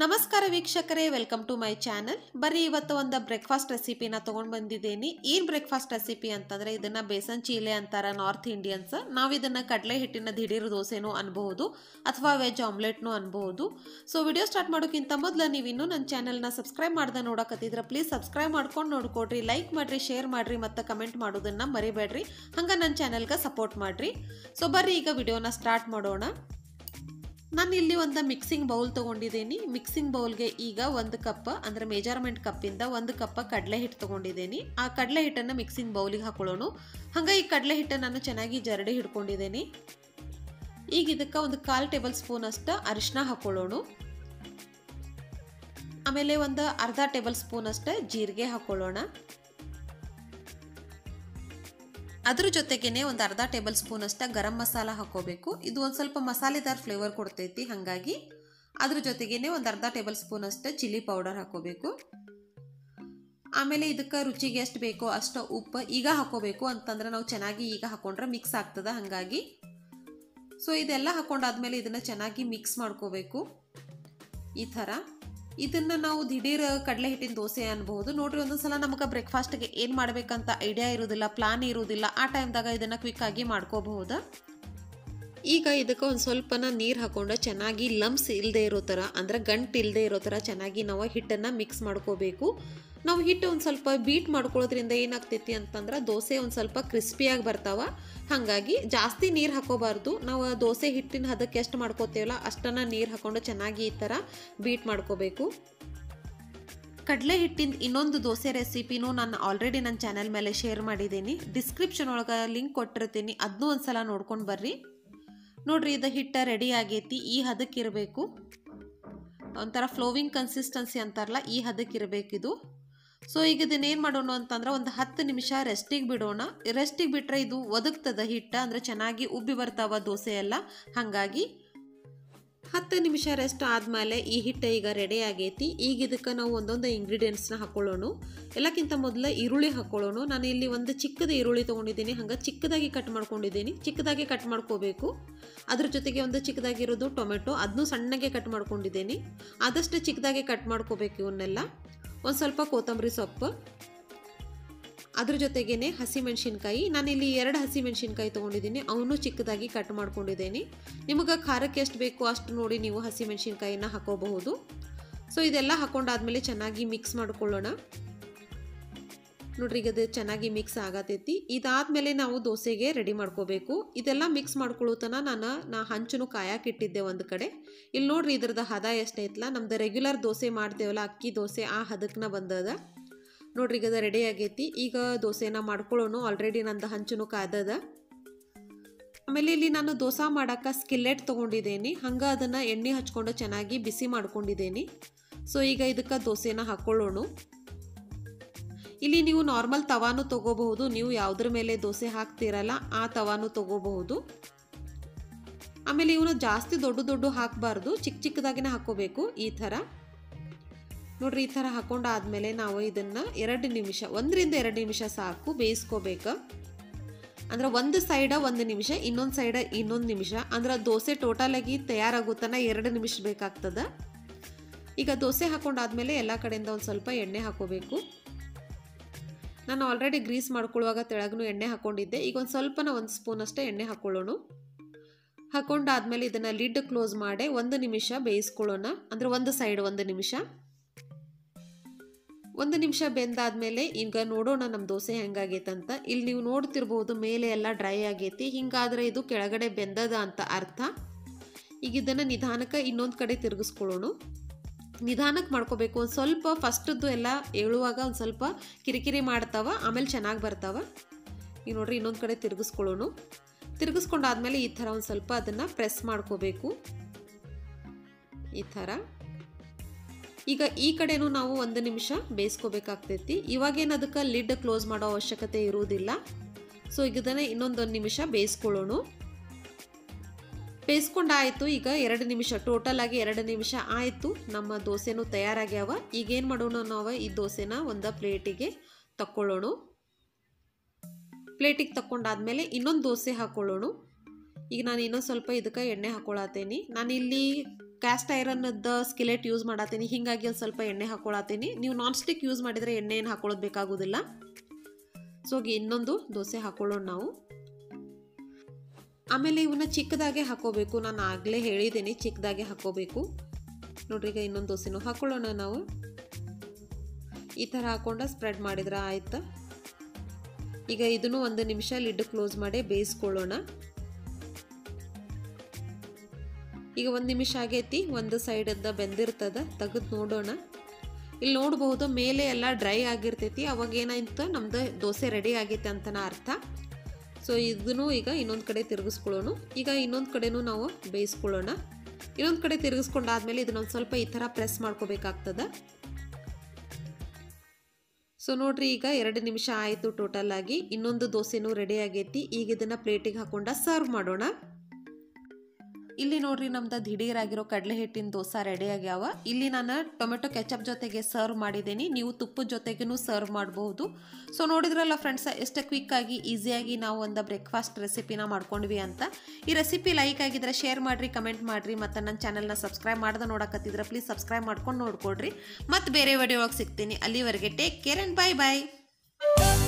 ನಮಸ್ಕಾರ ವೀಕ್ಷಕರೇ welcome to my channel ಬರೀ ಇವತ್ತು ಒಂದು ಬ್ರೇಕ್ಫಾಸ್ಟ್ ರೆಸಿಪಿನ ತೊಗೊಂಡು ಬಂದಿದ್ದೀನಿ ಏನು ಬ್ರೇಕ್ಫಾಸ್ಟ್ ರೆಸಿಪಿ ಅಂತಂದರೆ ಇದನ್ನು ಬೇಸನ್ ಚೀಲೆ ಅಂತಾರೆ ನಾರ್ತ್ ಇಂಡಿಯನ್ಸ್ ನಾವು ಇದನ್ನು ಕಡಲೆ ಹಿಟ್ಟಿನ ದಿಢೀರ್ ದೋಸೆನೂ ಅನ್ಬಹುದು ಅಥವಾ ವೆಜ್ ಆಮ್ಲೆಟ್ನೂ ಅನ್ಬಹುದು ಸೊ ವಿಡಿಯೋ ಸ್ಟಾರ್ಟ್ ಮಾಡೋಕ್ಕಿಂತ ಮೊದಲು ನೀವು ಇನ್ನೂ ನನ್ನ ಚಾನಲ್ನ ಸಬ್ಸ್ಕ್ರೈಬ್ ಮಾಡ್ದೆ ನೋಡಕತ್ತಿದ್ರೆ ಪ್ಲೀಸ್ ಸಬ್ಸ್ಕ್ರೈಬ್ ಮಾಡ್ಕೊಂಡು ನೋಡ್ಕೊಡ್ರಿ ಲೈಕ್ ಮಾಡಿರಿ ಶೇರ್ ಮಾಡಿರಿ ಮತ್ತು ಕಮೆಂಟ್ ಮಾಡೋದನ್ನು ಮರಿಬೇಡ್ರಿ ಹಂಗೆ ನನ್ನ ಚಾನಲ್ಗೆ ಸಪೋರ್ಟ್ ಮಾಡಿರಿ ಸೊ ಬರ್ರಿ ಈಗ ವಿಡಿಯೋನ ಸ್ಟಾರ್ಟ್ ಮಾಡೋಣ ನಾನು ಇಲ್ಲಿ ಒಂದು ಮಿಕ್ಸಿಂಗ್ ಬೌಲ್ ತೊಗೊಂಡಿದ್ದೀನಿ ಮಿಕ್ಸಿಂಗ್ ಬೌಲ್ಗೆ ಈಗ ಒಂದು ಕಪ್ ಅಂದರೆ ಮೆಜರ್ಮೆಂಟ್ ಕಪ್ಪಿಂದ ಒಂದು ಕಪ್ ಕಡಲೆ ಹಿಟ್ಟು ತೊಗೊಂಡಿದ್ದೀನಿ ಆ ಕಡಲೆ ಹಿಟ್ಟನ್ನು ಮಿಕ್ಸಿಂಗ್ ಬೌಲಿಗೆ ಹಾಕೊಳ್ಳೋಣ ಹಂಗೆ ಈ ಕಡಲೆ ಹಿಟ್ಟನ್ನು ನಾನು ಚೆನ್ನಾಗಿ ಜರಡಿ ಹಿಡ್ಕೊಂಡಿದ್ದೀನಿ ಈಗ ಇದಕ್ಕೆ ಒಂದು ಕಾಲು ಟೇಬಲ್ ಸ್ಪೂನ್ ಅಷ್ಟು ಅರಿಶಿನ ಹಾಕೊಳ್ಳೋಣ ಆಮೇಲೆ ಒಂದು ಅರ್ಧ ಟೇಬಲ್ ಸ್ಪೂನ್ ಅಷ್ಟು ಜೀರಿಗೆ ಹಾಕೊಳ್ಳೋಣ ಅದ್ರ ಜೊತೆಗೇನೆ ಒಂದು ಅರ್ಧ ಟೇಬಲ್ ಸ್ಪೂನ್ ಅಷ್ಟ ಗರಂ ಮಸಾಲ ಹಾಕೋಬೇಕು ಇದು ಒಂದು ಸ್ವಲ್ಪ ಮಸಾಲೆದಾರ್ ಫ್ಲೇವರ್ ಕೊಡ್ತೈತಿ ಹಾಗಾಗಿ ಅದ್ರ ಜೊತೆಗೇನೆ ಒಂದು ಅರ್ಧ ಟೇಬಲ್ ಸ್ಪೂನ್ ಅಷ್ಟ ಚಿಲ್ಲಿ ಪೌಡರ್ ಹಾಕೋಬೇಕು ಆಮೇಲೆ ಇದಕ್ಕೆ ರುಚಿಗೆ ಎಷ್ಟು ಬೇಕೋ ಅಷ್ಟು ಉಪ್ಪು ಈಗ ಹಾಕೋಬೇಕು ಅಂತಂದ್ರೆ ನಾವು ಚೆನ್ನಾಗಿ ಈಗ ಹಾಕೊಂಡ್ರೆ ಮಿಕ್ಸ್ ಆಗ್ತದೆ ಹಾಗಾಗಿ ಸೊ ಇದೆಲ್ಲ ಹಾಕೊಂಡಾದ್ಮೇಲೆ ಇದನ್ನು ಚೆನ್ನಾಗಿ ಮಿಕ್ಸ್ ಮಾಡ್ಕೋಬೇಕು ಈ ಥರ ಇದನ್ನು ನಾವು ದಿಢೀರ್ ಕಡಲೆ ಹಿಟ್ಟಿನ ದೋಸೆ ಅನ್ಬಹುದು ನೋಡ್ರಿ ಒಂದೊಂದ್ಸಲ ನಮಗೆ ಬ್ರೇಕ್ಫಾಸ್ಟ್ಗೆ ಏನು ಮಾಡ್ಬೇಕಂತ ಐಡಿಯಾ ಇರೋದಿಲ್ಲ ಪ್ಲಾನ್ ಇರೋದಿಲ್ಲ ಆ ಟೈಮ್ದಾಗ ಇದನ್ನು ಕ್ವಿಕ್ಕಾಗಿ ಮಾಡ್ಕೋಬಹುದು ಈಗ ಇದಕ್ಕೆ ಒಂದು ಸ್ವಲ್ಪನ ನೀರು ಹಾಕೊಂಡು ಚೆನ್ನಾಗಿ ಲಮ್ಸ್ ಇಲ್ಲದೆ ಇರೋ ಥರ ಅಂದರೆ ಗಂಟು ಇಲ್ಲದೆ ಇರೋ ಥರ ಚೆನ್ನಾಗಿ ನಾವು ಹಿಟ್ಟನ್ನು ಮಿಕ್ಸ್ ಮಾಡ್ಕೋಬೇಕು ನಾವು ಹಿಟ್ಟು ಒಂದು ಸ್ವಲ್ಪ ಬೀಟ್ ಮಾಡ್ಕೊಳ್ಳೋದ್ರಿಂದ ಏನಾಗ್ತೈತಿ ಅಂತಂದ್ರೆ ದೋಸೆ ಒಂದು ಸ್ವಲ್ಪ ಕ್ರಿಸ್ಪಿಯಾಗಿ ಬರ್ತಾವ ಹಾಗಾಗಿ ಜಾಸ್ತಿ ನೀರು ಹಾಕೋಬಾರ್ದು ನಾವು ದೋಸೆ ಹಿಟ್ಟಿನ ಹದಕ್ಕೆ ಎಷ್ಟು ಮಾಡ್ಕೋತೇವಲ್ಲ ಅಷ್ಟನ್ನು ನೀರು ಹಾಕೊಂಡು ಚೆನ್ನಾಗಿ ಈ ಥರ ಬೀಟ್ ಮಾಡ್ಕೋಬೇಕು ಕಡಲೆ ಹಿಟ್ಟಿನ ಇನ್ನೊಂದು ದೋಸೆ ರೆಸಿಪಿನೂ ನಾನು ಆಲ್ರೆಡಿ ನನ್ನ ಚಾನಲ್ ಮೇಲೆ ಶೇರ್ ಮಾಡಿದ್ದೀನಿ ಡಿಸ್ಕ್ರಿಪ್ಷನ್ ಒಳಗೆ ಲಿಂಕ್ ಕೊಟ್ಟಿರ್ತೀನಿ ಅದನ್ನೂ ಒಂದು ಸಲ ನೋಡ್ಕೊಂಡು ಬರ್ರಿ ನೋಡ್ರಿ ಇದು ಹಿಟ್ಟು ರೆಡಿ ಆಗೈತಿ ಈ ಹದಕ್ಕೆ ಇರಬೇಕು ಒಂಥರ ಫ್ಲೋವಿಂಗ್ ಕನ್ಸಿಸ್ಟೆನ್ಸಿ ಅಂತಾರಲ್ಲ ಈ ಹದಕ್ಕೆ ಇರಬೇಕಿದು ಸೊ ಈಗ ಇದನ್ನ ಏನು ಮಾಡೋಣ ಅಂತಂದ್ರೆ ಒಂದು ಹತ್ತು ನಿಮಿಷ ರೆಸ್ಟಿಗೆ ಬಿಡೋಣ ರೆಸ್ಟಿಗೆ ಬಿಟ್ಟರೆ ಇದು ಒದಗ್ತದ ಹಿಟ್ಟು ಅಂದರೆ ಚೆನ್ನಾಗಿ ಉಬ್ಬಿ ಬರ್ತಾವ ದೋಸೆ ಎಲ್ಲ ಹಾಗಾಗಿ ಹತ್ತು ನಿಮಿಷ ರೆಸ್ಟ್ ಆದಮೇಲೆ ಈ ಹಿಟ್ಟು ಈಗ ರೆಡಿ ಆಗೈತಿ ಈಗ ಇದಕ್ಕೆ ನಾವು ಒಂದೊಂದು ಇಂಗ್ರೀಡಿಯೆಂಟ್ಸ್ನ ಹಾಕೊಳ್ಳೋಣ ಎಲ್ಲಕ್ಕಿಂತ ಮೊದಲು ಈರುಳ್ಳಿ ಹಾಕೊಳ್ಳೋಣ ನಾನು ಇಲ್ಲಿ ಒಂದು ಚಿಕ್ಕದ ಈರುಳ್ಳಿ ತೊಗೊಂಡಿದ್ದೀನಿ ಹಂಗೆ ಚಿಕ್ಕದಾಗಿ ಕಟ್ ಮಾಡ್ಕೊಂಡಿದ್ದೀನಿ ಚಿಕ್ಕದಾಗಿ ಕಟ್ ಮಾಡ್ಕೋಬೇಕು ಅದ್ರ ಜೊತೆಗೆ ಒಂದು ಚಿಕ್ಕದಾಗಿರೋದು ಟೊಮೆಟೊ ಅದನ್ನೂ ಸಣ್ಣಗೆ ಕಟ್ ಮಾಡ್ಕೊಂಡಿದ್ದೀನಿ ಆದಷ್ಟು ಚಿಕ್ಕದಾಗಿ ಕಟ್ ಮಾಡ್ಕೋಬೇಕು ಇವನ್ನೆಲ್ಲ ಒಂದು ಸ್ವಲ್ಪ ಕೊತ್ತಂಬರಿ ಸೊಪ್ಪು ಅದ್ರ ಜೊತೆಗೇನೆ ಹಸಿಮೆಣ್ಸಿನ್ಕಾಯಿ ನಾನಿಲ್ಲಿ ಎರಡು ಹಸಿಮೆಣ್ಸಿನ್ಕಾಯಿ ತೊಗೊಂಡಿದ್ದೀನಿ ಅವನು ಚಿಕ್ಕದಾಗಿ ಕಟ್ ಮಾಡ್ಕೊಂಡಿದ್ದೀನಿ ನಿಮಗೆ ಖಾರಕ್ಕೆ ಎಷ್ಟು ಬೇಕು ಅಷ್ಟು ನೋಡಿ ನೀವು ಹಸಿಮೆಣ್ಸಿನ್ಕಾಯಿನ ಹಾಕೋಬಹುದು ಸೊ ಇದೆಲ್ಲ ಹಾಕೊಂಡಾದ್ಮೇಲೆ ಚೆನ್ನಾಗಿ ಮಿಕ್ಸ್ ಮಾಡ್ಕೊಳ್ಳೋಣ ನೋಡ್ರಿ ಈಗ ಅದು ಚೆನ್ನಾಗಿ ಮಿಕ್ಸ್ ಆಗತೈತಿ ಇದಾದ್ಮೇಲೆ ನಾವು ದೋಸೆಗೆ ರೆಡಿ ಮಾಡ್ಕೋಬೇಕು ಇದೆಲ್ಲ ಮಿಕ್ಸ್ ಮಾಡ್ಕೊಳ್ಳೋತನ ನಾನು ನಾ ಹಂಚನು ಕಾಯಕ್ಕಿಟ್ಟಿದ್ದೆ ಒಂದು ಕಡೆ ಇಲ್ಲಿ ನೋಡ್ರಿ ಇದ್ರದ್ದು ಹದ ಎಷ್ಟೈತಲ್ಲ ನಮ್ದು ರೆಗ್ಯುಲರ್ ದೋಸೆ ಮಾಡ್ತೇವಲ್ಲ ಅಕ್ಕಿ ದೋಸೆ ಆ ಹದಕ್ಕೆ ಬಂದದ ನೋಡ್ರಿ ಈಗ ಅದು ರೆಡಿ ಆಗೈತಿ ಈಗ ದೋಸೆನ ಮಾಡ್ಕೊಳ್ಳೋಣ ಆಲ್ರೆಡಿ ನಂದು ಹಂಚನು ಕಾದದ ಆಮೇಲೆ ಇಲ್ಲಿ ನಾನು ದೋಸೆ ಮಾಡೋಕೆ ಸ್ಕಿಲ್ಲೆಟ್ ತೊಗೊಂಡಿದ್ದೀನಿ ಹಂಗೆ ಅದನ್ನು ಎಣ್ಣೆ ಹಚ್ಕೊಂಡು ಚೆನ್ನಾಗಿ ಬಿಸಿ ಮಾಡ್ಕೊಂಡಿದ್ದೀನಿ ಸೊ ಈಗ ಇದಕ್ಕೆ ದೋಸೆನ ಹಾಕ್ಕೊಳ್ಳೋಣ ಇಲ್ಲಿ ನೀವು ನಾರ್ಮಲ್ ತವಾನು ತಗೋಬಹುದು ನೀವು ಯಾವುದ್ರ ಮೇಲೆ ದೋಸೆ ಹಾಕ್ತಿರಲ್ಲ ಆ ತವಾನು ತಗೋಬಹುದು ಆಮೇಲೆ ಇವನು ಜಾಸ್ತಿ ದೊಡ್ಡ ದೊಡ್ಡ ಹಾಕಬಾರ್ದು ಚಿಕ್ಕ ಚಿಕ್ಕದಾಗಿನ ಹಾಕೋಬೇಕು ಈ ಥರ ನೋಡ್ರಿ ಈ ಥರ ಹಾಕೊಂಡಾದ್ಮೇಲೆ ನಾವು ಇದನ್ನು ಎರಡು ನಿಮಿಷ ಒಂದರಿಂದ ಎರಡು ನಿಮಿಷ ಸಾಕು ಬೇಯಿಸ್ಕೋಬೇಕು ಅಂದ್ರೆ ಒಂದು ಸೈಡ ಒಂದು ನಿಮಿಷ ಇನ್ನೊಂದು ಸೈಡ ಇನ್ನೊಂದು ನಿಮಿಷ ಅಂದ್ರೆ ದೋಸೆ ಟೋಟಲಾಗಿ ತಯಾರಾಗುತ್ತಾನ ಎರಡು ನಿಮಿಷ ಬೇಕಾಗ್ತದೆ ಈಗ ದೋಸೆ ಹಾಕೊಂಡಾದ್ಮೇಲೆ ಎಲ್ಲ ಕಡೆಯಿಂದ ಒಂದು ಸ್ವಲ್ಪ ಎಣ್ಣೆ ಹಾಕೋಬೇಕು ನಾನು ಆಲ್ರೆಡಿ ಗ್ರೀಸ್ ಮಾಡ್ಕೊಳ್ಳುವಾಗ ತೆಳಗೂ ಎಣ್ಣೆ ಹಾಕ್ಕೊಂಡಿದ್ದೆ ಈಗ ಒಂದು ಸ್ವಲ್ಪನ ಒಂದು ಸ್ಪೂನ್ ಅಷ್ಟೇ ಎಣ್ಣೆ ಹಾಕ್ಕೊಳ್ಳೋಣ ಹಾಕೊಂಡಾದ್ಮೇಲೆ ಇದನ್ನು ಲಿಡ್ ಕ್ಲೋಸ್ ಮಾಡಿ ಒಂದು ನಿಮಿಷ ಬೇಯಿಸ್ಕೊಳ್ಳೋಣ ಅಂದರೆ ಒಂದು ಸೈಡ್ ಒಂದು ನಿಮಿಷ ಒಂದು ನಿಮಿಷ ಬೆಂದಾದ್ಮೇಲೆ ಈಗ ನೋಡೋಣ ನಮ್ಮ ದೋಸೆ ಹೆಂಗಾಗೈತಂತ ಇಲ್ಲಿ ನೀವು ನೋಡ್ತಿರ್ಬೋದು ಮೇಲೆ ಎಲ್ಲ ಡ್ರೈ ಆಗೈತಿ ಹಿಂಗಾದ್ರೆ ಇದು ಕೆಳಗಡೆ ಬೆಂದದ ಅಂತ ಅರ್ಥ ಈಗ ಇದನ್ನು ನಿಧಾನಕ್ಕೆ ಇನ್ನೊಂದು ಕಡೆ ತಿರುಗಿಸ್ಕೊಳ್ಳೋಣ ನಿಧಾನಕ್ಕೆ ಮಾಡ್ಕೋಬೇಕು ಒಂದು ಸ್ವಲ್ಪ ಫಸ್ಟದ್ದು ಎಲ್ಲ ಏಳುವಾಗ ಒಂದು ಸ್ವಲ್ಪ ಕಿರಿಕಿರಿ ಮಾಡ್ತಾವ ಆಮೇಲೆ ಚೆನ್ನಾಗಿ ಬರ್ತಾವ ಈಗ ನೋಡ್ರಿ ಇನ್ನೊಂದು ಕಡೆ ತಿರುಗಿಸ್ಕೊಳ್ಳೋಣ ತಿರುಗಿಸ್ಕೊಂಡಾದ್ಮೇಲೆ ಈ ಥರ ಒಂದು ಸ್ವಲ್ಪ ಅದನ್ನು ಪ್ರೆಸ್ ಮಾಡ್ಕೋಬೇಕು ಈ ಥರ ಈಗ ಈ ಕಡೆನೂ ನಾವು ಒಂದು ನಿಮಿಷ ಬೇಯಿಸ್ಕೋಬೇಕಾಗ್ತೈತಿ ಇವಾಗೇನು ಅದಕ್ಕೆ ಲಿಡ್ ಕ್ಲೋಸ್ ಮಾಡೋ ಅವಶ್ಯಕತೆ ಇರುವುದಿಲ್ಲ ಸೊ ಈಗ ಇದನ್ನು ಇನ್ನೊಂದೊಂದು ನಿಮಿಷ ಬೇಯಿಸ್ಕೊಳ್ಳೋಣ ಬೇಯಿಸ್ಕೊಂಡಾಯಿತು ಈಗ ಎರಡು ನಿಮಿಷ ಟೋಟಲ್ ಆಗಿ ಎರಡು ನಿಮಿಷ ಆಯಿತು ನಮ್ಮ ದೋಸೆನೂ ತಯಾರಾಗ್ಯಾವ ಈಗೇನು ಮಾಡೋಣ ನಾವು ಈ ದೋಸೆನ ಒಂದು ಪ್ಲೇಟಿಗೆ ತಕ್ಕೊಳ್ಳೋಣ ಪ್ಲೇಟಿಗೆ ತಕ್ಕೊಂಡಾದ್ಮೇಲೆ ಇನ್ನೊಂದು ದೋಸೆ ಹಾಕ್ಕೊಳ್ಳೋಣ ಈಗ ನಾನು ಇನ್ನೊಂದು ಸ್ವಲ್ಪ ಇದಕ್ಕೆ ಎಣ್ಣೆ ಹಾಕ್ಕೊಳತ್ತೇನಿ ನಾನಿಲ್ಲಿ ಕ್ಯಾಸ್ಟ್ ಐರನ್ದ ಸ್ಕಿಲೆಟ್ ಯೂಸ್ ಮಾಡತ್ತೀನಿ ಹೀಗಾಗಿ ಒಂದು ಸ್ವಲ್ಪ ಎಣ್ಣೆ ಹಾಕೊಳತ್ತೀನಿ ನೀವು ನಾನ್ ಸ್ಟಿಕ್ ಯೂಸ್ ಮಾಡಿದರೆ ಎಣ್ಣೆ ಏನು ಹಾಕೊಳ್ಳೋದು ಬೇಕಾಗೋದಿಲ್ಲ ಸೊ ಇನ್ನೊಂದು ದೋಸೆ ಹಾಕೊಳ್ಳೋಣ ನಾವು ಆಮೇಲೆ ಇವನ್ನ ಚಿಕ್ಕದಾಗೆ ಹಾಕೋಬೇಕು ನಾನು ಆಗಲೇ ಹೇಳಿದ್ದೀನಿ ಚಿಕ್ಕದಾಗೆ ಹಾಕೋಬೇಕು ನೋಡ್ರಿ ಈಗ ಇನ್ನೊಂದು ದೋಸೆನೂ ಹಾಕೊಳ್ಳೋಣ ನಾವು ಈ ಥರ ಹಾಕೊಂಡು ಸ್ಪ್ರೆಡ್ ಮಾಡಿದ್ರೆ ಆಯ್ತು ಈಗ ಇದನ್ನು ಒಂದು ನಿಮಿಷ ಲಿಡ್ ಕ್ಲೋಸ್ ಮಾಡಿ ಬೇಯಿಸ್ಕೊಳ್ಳೋಣ ಈಗ ಒಂದು ನಿಮಿಷ ಆಗೈತಿ ಒಂದು ಸೈಡದ ಬೆಂದಿರ್ತದ ತೆಗೆದು ನೋಡೋಣ ಇಲ್ಲಿ ನೋಡಬಹುದು ಮೇಲೆ ಎಲ್ಲ ಡ್ರೈ ಆಗಿರ್ತೈತಿ ಅವಾಗ ಏನಾಯ್ತು ನಮ್ದು ದೋಸೆ ರೆಡಿ ಆಗೈತೆ ಅಂತನ ಅರ್ಥ ಸೊ ಇದನ್ನು ಈಗ ಇನ್ನೊಂದು ಕಡೆ ತಿರುಗಿಸ್ಕೊಳ್ಳೋಣ ಈಗ ಇನ್ನೊಂದು ಕಡೆನೂ ನಾವು ಬೇಯಿಸ್ಕೊಳ್ಳೋಣ ಇನ್ನೊಂದು ಕಡೆ ತಿರುಗಿಸ್ಕೊಂಡಾದ್ಮೇಲೆ ಇದನ್ನೊಂದು ಸ್ವಲ್ಪ ಈ ಥರ ಪ್ರೆಸ್ ಮಾಡ್ಕೋಬೇಕಾಗ್ತದೆ ಸೊ ನೋಡ್ರಿ ಈಗ ಎರಡು ನಿಮಿಷ ಆಯಿತು ಟೋಟಲ್ ಆಗಿ ಇನ್ನೊಂದು ದೋಸೆನೂ ರೆಡಿ ಆಗೈತಿ ಈಗ ಇದನ್ನು ಪ್ಲೇಟಿಗೆ ಹಾಕೊಂಡ ಸರ್ವ್ ಮಾಡೋಣ ಇಲ್ಲಿ ನೋಡ್ರಿ ನಮ್ದು ದಿಢೀರಾಗಿರೋ ಕಡಲೆ ಹಿಟ್ಟಿನ ದೋಸೆ ರೆಡಿ ಆಗ್ಯಾವ ಇಲ್ಲಿ ನಾನು ಟೊಮೆಟೊ ಕೆಚಪ್ ಜೊತೆಗೆ ಸರ್ವ್ ಮಾಡಿದ್ದೀನಿ ನೀವು ತುಪ್ಪದ ಜೊತೆಗೂ ಸರ್ವ್ ಮಾಡಬಹುದು ಸೊ ನೋಡಿದ್ರಲ್ಲ ಫ್ರೆಂಡ್ಸ್ ಎಷ್ಟು ಕ್ವಿಕ್ಕಾಗಿ ಈಸಿಯಾಗಿ ನಾವು ಒಂದು ಬ್ರೇಕ್ಫಾಸ್ಟ್ ರೆಸಿಪಿನ ಮಾಡ್ಕೊಂಡ್ವಿ ಅಂತ ಈ ರೆಸಿಪಿ ಲೈಕ್ ಆಗಿದ್ರೆ ಶೇರ್ ಮಾಡಿರಿ ಕಮೆಂಟ್ ಮಾಡಿರಿ ಮತ್ತು ನನ್ನ ಚಾನಲ್ನ ಸಬ್ಸ್ಕ್ರೈಬ್ ಮಾಡ್ದೆ ನೋಡಕತ್ತಿದ್ರೆ ಪ್ಲೀಸ್ ಸಬ್ಸ್ಕ್ರೈಬ್ ಮಾಡ್ಕೊಂಡು ನೋಡ್ಕೊಡ್ರಿ ಮತ್ತು ಬೇರೆ ವಿಡಿಯೋ ಒಳಗೆ ಸಿಗ್ತೀನಿ ಅಲ್ಲಿವರೆಗೆ take care and bye bye